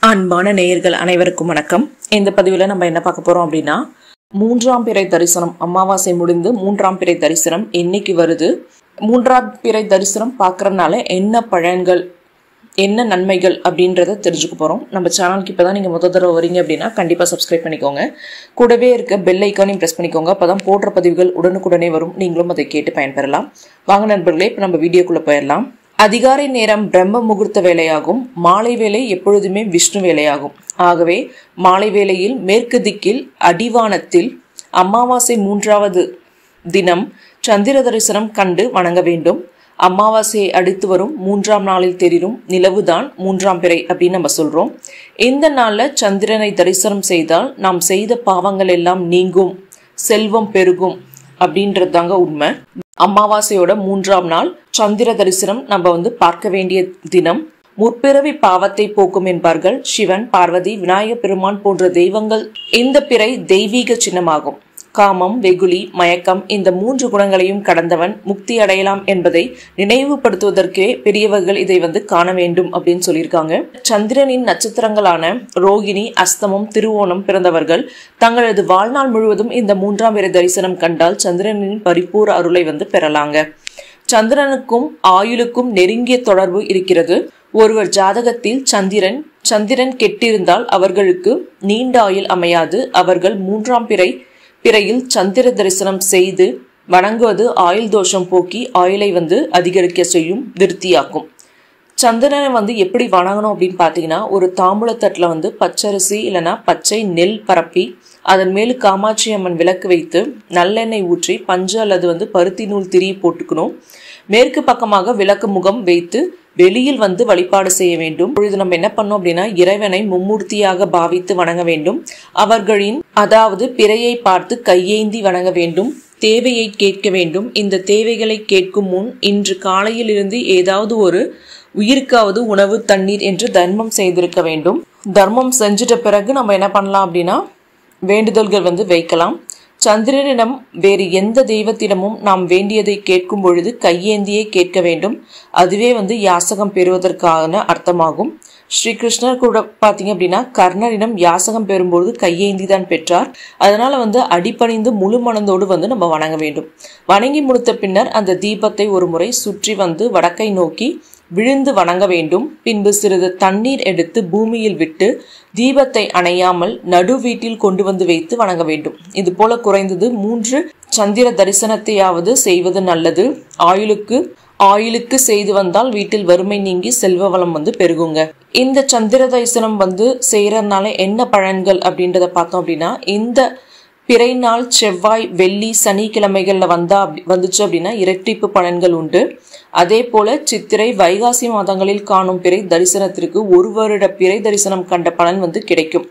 அன்பான நேயர்கள் அனைவருக்கும் வணக்கம் இந்த பதிவில் நம்ம என்ன பார்க்க போறோம் அப்படின்னா மூன்றாம் பிறை தரிசனம் அமாவாசை முடிந்து மூன்றாம் பிறை தரிசனம் என்னைக்கு வருது மூன்றாம் பிறை தரிசனம் பார்க்கறதுனால என்ன பலன்கள் என்ன நன்மைகள் அப்படின்றத தெரிஞ்சுக்க போகிறோம் நம்ம சேனலுக்கு இப்போ தான் நீங்கள் முத தடவை வரீங்க அப்படின்னா கண்டிப்பாக சப்ஸ்கிரைப் பண்ணிக்கோங்க கூடவே இருக்க பெல் ஐக்கானையும் ப்ரெஸ் பண்ணிக்கோங்க அப்போ தான் போடுற பதிவுகள் உடனுக்குடனே வரும் நீங்களும் அதை கேட்டு பயன்பெறலாம் வாங்க நண்பர்களே இப்போ நம்ம வீடியோக்குள்ளே போயிடலாம் அதிகாலை நேரம் பிரம்ம முகூர்த்த வேலையாகும் மாலை வேலை எப்பொழுதுமே விஷ்ணு வேலையாகும் ஆகவே மாலை வேளையில் மேற்கு திக்கில் அடிவானத்தில் அமாவாசை மூன்றாவது தினம் சந்திர தரிசனம் கண்டு வணங்க வேண்டும் அமாவாசையை அடுத்து வரும் மூன்றாம் நாளில் தெரியும் நிலவுதான் மூன்றாம் பிறை அப்படின்னு நம்ம சொல்றோம் இந்த நாள்ல சந்திரனை தரிசனம் செய்தால் நாம் செய்த பாவங்கள் எல்லாம் நீங்கும் செல்வம் பெருகும் அப்படின்றது தாங்க உண்மை அமாவாசையோட மூன்றாம் நாள் சந்திர தரிசனம் நம்ம வந்து பார்க்க வேண்டிய தினம் முற்பிறவி பாவத்தை போக்கும் என்பார்கள் சிவன் பார்வதி விநாயக பெருமான் போன்ற தெய்வங்கள் இந்த பிறை தெய்வீக சின்னமாகும் காமம் வெகுளி மயக்கம் இந்த மூன்று குணங்களையும் கடந்தவன் முக்தி அடையலாம் என்பதை நினைவுபடுத்துவதற்கே பெரியவர்கள் இதை வந்து காண வேண்டும் அப்படின்னு சொல்லியிருக்காங்க சந்திரனின் நட்சத்திரங்களான ரோகிணி அஸ்தமம் திருவோணம் பிறந்தவர்கள் தங்களது வாழ்நாள் முழுவதும் இந்த மூன்றாம் பிறை தரிசனம் கண்டால் சந்திரனின் பரிபூர அருளை வந்து பெறலாங்க சந்திரனுக்கும் ஆயுளுக்கும் நெருங்கிய தொடர்பு இருக்கிறது ஒருவர் ஜாதகத்தில் சந்திரன் சந்திரன் கெட்டிருந்தால் அவர்களுக்கு நீண்ட ஆயுள் அமையாது அவர்கள் மூன்றாம் பிறை பிறையில் சந்திர தரிசனம் செய்து வணங்குவது ஆயுள் தோஷம் போக்கி ஆயுளை வந்து அதிகரிக்க செய்யும் விருத்தியாக்கும் சந்திரனை வந்து எப்படி வணங்கணும் அப்படின்னு பார்த்தீங்கன்னா ஒரு தாம்பூலத்தட்டில் வந்து பச்சரிசி இல்லைன்னா பச்சை நெல் பரப்பி அதன் மேலு காமாட்சி அம்மன் விளக்கு வைத்து நல்லெண்ணெய் ஊற்றி பஞ்சு அல்லது வந்து பருத்தி நூல் திரி போட்டுக்கணும் மேற்கு பக்கமாக விளக்கு முகம் வைத்து வெளியில் வந்து வழிபாடு செய்ய வேண்டும் இப்பொழுது நம்ம என்ன பண்ணோம் அப்படின்னா இறைவனை மும்மூர்த்தியாக பாவித்து வணங்க வேண்டும் அவர்களின் அதாவது பிறையை பார்த்து கையேந்தி வணங்க வேண்டும் தேவையை கேட்க வேண்டும் இந்த தேவைகளை கேட்கும் முன் இன்று காலையில் இருந்து ஏதாவது ஒரு உயிருக்காவது உணவு தண்ணீர் என்று தர்மம் செய்திருக்க வேண்டும் தர்மம் செஞ்சிட்ட பிறகு நம்ம என்ன பண்ணலாம் அப்படின்னா வேண்டுதல்கள் வந்து வைக்கலாம் சந்திரனிடம் வேறு எந்த தெய்வத்திடமும் நாம் வேண்டியதை கேட்கும் பொழுது கையேந்தியே கேட்க வேண்டும் அதுவே வந்து யாசகம் பெறுவதற்கான அர்த்தமாகும் ஸ்ரீகிருஷ்ணர் கூட பார்த்தீங்க அப்படின்னா கர்ணரிடம் யாசகம் பெறும்பொழுது கையேந்தி தான் பெற்றார் அதனால வந்து அடிப்பணிந்து முழு மனதோடு வந்து நம்ம வணங்க வேண்டும் வணங்கி முடித்த பின்னர் அந்த தீபத்தை ஒரு முறை சுற்றி வந்து வடக்கை நோக்கி விழுந்து வணங்க வேண்டும் பின்பு சிறிது தண்ணீர் எடுத்து பூமியில் விட்டு தீபத்தை அணையாமல் நடு வீட்டில் கொண்டு வந்து வைத்து வணங்க வேண்டும் இது போல குறைந்தது மூன்று சந்திர தரிசனத்தையாவது செய்வது நல்லது ஆயுளுக்கு ஆயுளுக்கு செய்து வந்தால் வீட்டில் வறுமை நீங்கி செல்வ வளம் வந்து பெருகுங்க இந்த சந்திர தரிசனம் வந்து செய்யறதுனால என்ன பலன்கள் அப்படின்றத பார்த்தோம் அப்படின்னா இந்த பிறை நாள் செவ்வாய் வெள்ளி சனிக்கிழமைகள்ல வந்தா அப்படி வந்துச்சு அப்படின்னா இரட்டிப்பு பலன்கள் உண்டு அதே போல சித்திரை வைகாசி மாதங்களில் காணும் பிறை தரிசனத்திற்கு ஒரு வருட பிறை தரிசனம் கண்ட பலன் வந்து கிடைக்கும்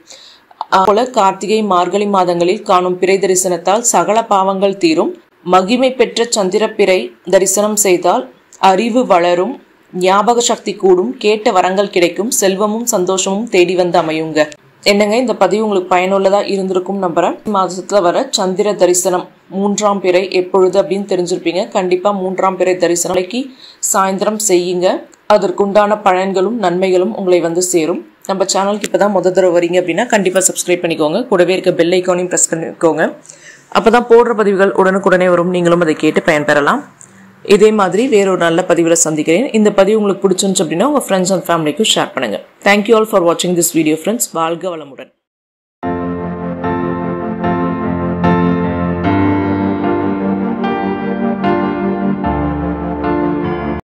போல கார்த்திகை மார்கழி மாதங்களில் காணும் பிறை தரிசனத்தால் சகல பாவங்கள் தீரும் மகிமை பெற்ற சந்திர பிறை தரிசனம் செய்தால் அறிவு வளரும் ஞாபக சக்தி கூடும் கேட்ட வரங்கள் கிடைக்கும் செல்வமும் சந்தோஷமும் தேடி வந்து அமையுங்க என்னங்க இந்த பதிவு உங்களுக்கு பயனுள்ளதா இருந்திருக்கும் நம்புறேன் மாதத்துல வர சந்திர தரிசனம் மூன்றாம் பிறை எப்பொழுது அப்படின்னு தெரிஞ்சிருப்பீங்க கண்டிப்பா மூன்றாம் பிறை தரிசனம் நாளைக்கு சாயந்தரம் செய்யுங்க அதற்குண்டான பலன்களும் நன்மைகளும் உங்களை வந்து சேரும் நம்ம சேனலுக்கு இப்பதான் முத தடவை வரீங்க அப்படின்னா கண்டிப்பா சப்ஸ்கிரைப் பண்ணிக்கோங்க கூடவே இருக்க பெல் ஐக்கானையும் ப்ரெஸ் பண்ணிக்கோங்க அப்பதான் போடுற பதிவுகள் உடனுக்குடனே வரும் நீங்களும் அதை கேட்டு பயன்பெறலாம் இதே மாதிரி வேறொரு நல்ல பதிவில் சந்திக்கிறேன் இந்த பதிவு உங்களுக்கு பிடிச்சிருந்துச்சு அப்படின்னா உங்கள் ஃப்ரெண்ட்ஸ் அண்ட் ஃபேமிலிக்கும் ஷேர் பண்ணுங்கள் தேங்க்யூ ஆல் ஃபார் வாட்சிங் திஸ் வீடியோ ஃப்ரெண்ட்ஸ் வாழ்க வளமுடன்